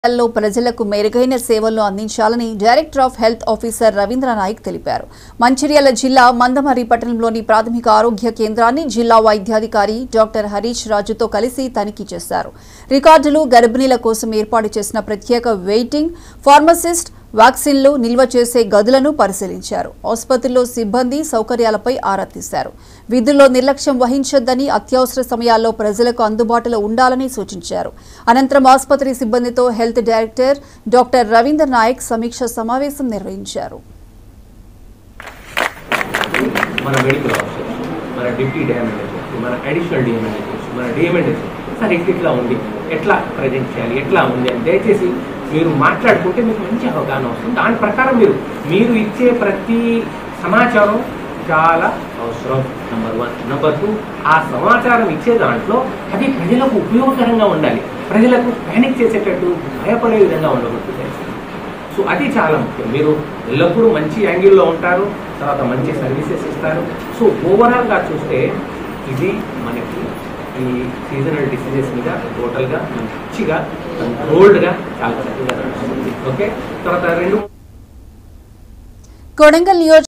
లో ప్రజలకు మెరుగైన సేవలను అందించాలని director of health officer Ravindra Nayak తెలిపారు మంచిర్యాల జిల్లా మందమరి పట్టణంలోని ప్రాథమిక ఆరోగ్య కేంద్రాన్ని జిల్లా వైద్యాధికారి డాక్టర్ హరీష్ రాజుతో కలిసి తనిఖీ చేశారు రికార్డులు గర్భిణీల కోసం ఏర్పాటు చేసిన ప్రత్యేక వెయిటింగ్ ఫార్మసిస్ట్ వ్యాక్సిన్లు నిల్వ చేసే గదులను పరిశీలించారు ఆసుపత్రిలో సిబ్బంది సౌకర్యాలపై ఆరా తీశారు విధుల్లో నిర్లక్ష్యం వహించొద్దని అత్యవసర సమయాల్లో ప్రజలకు అందుబాటులో ఉండాలని సూచించారు అనంతరం ఆసుపత్రి సిబ్బందితో health director doctor Ravinder Nayak సమీక్ష సమావేశం నిర్వహించారు మన మెడికల్ ఆఫీసర్స్ మన డిప్యూటీ డిఎంఎన్హెచ్ఎస్ మన అడిషనల్ డిఎంఎన్హెచ్ఎస్ మన డిఎంఎన్హెచ్ఎస్ సార్ ఎట్లా ఇట్లా ఉంది ఎట్లా ప్రజెంట్ చేయాలి ఎట్లా ఉంది అని దయచేసి మీరు మాట్లాడుకుంటే మీకు మంచి అవగాహన వస్తుంది దాని ప్రకారం మీరు మీరు ఇచ్చే ప్రతి సమాచారం చాలా అవసరం నెంబర్ వన్ నెంబర్ టూ ఆ సమాచారం ఇచ్చే దాంట్లో అది ప్రజలకు ఉపయోగకరంగా ఉండాలి ప్రజలకు ప్యానిక్ చేసేటట్టు భయపడే విధంగా ఉండకూడదు దయచేసి. సో అది చాలా ముఖ్యం మీరు ఎల్లప్పుడూ మంచి యాంగిల్లో ఉంటారు తర్వాత మంచి సర్వీసెస్ ఇస్తారు సో ఓవరాల్గా చూస్తే ఇది మనకి ఈ సీజనల్ డిసీజెస్ మీద టోటల్గా మంచిగా కంట్రోల్డ్గా చాలా చక్కగా నడుస్తుంది ఓకే తర్వాత రెండు కొడంగల్ నియోజక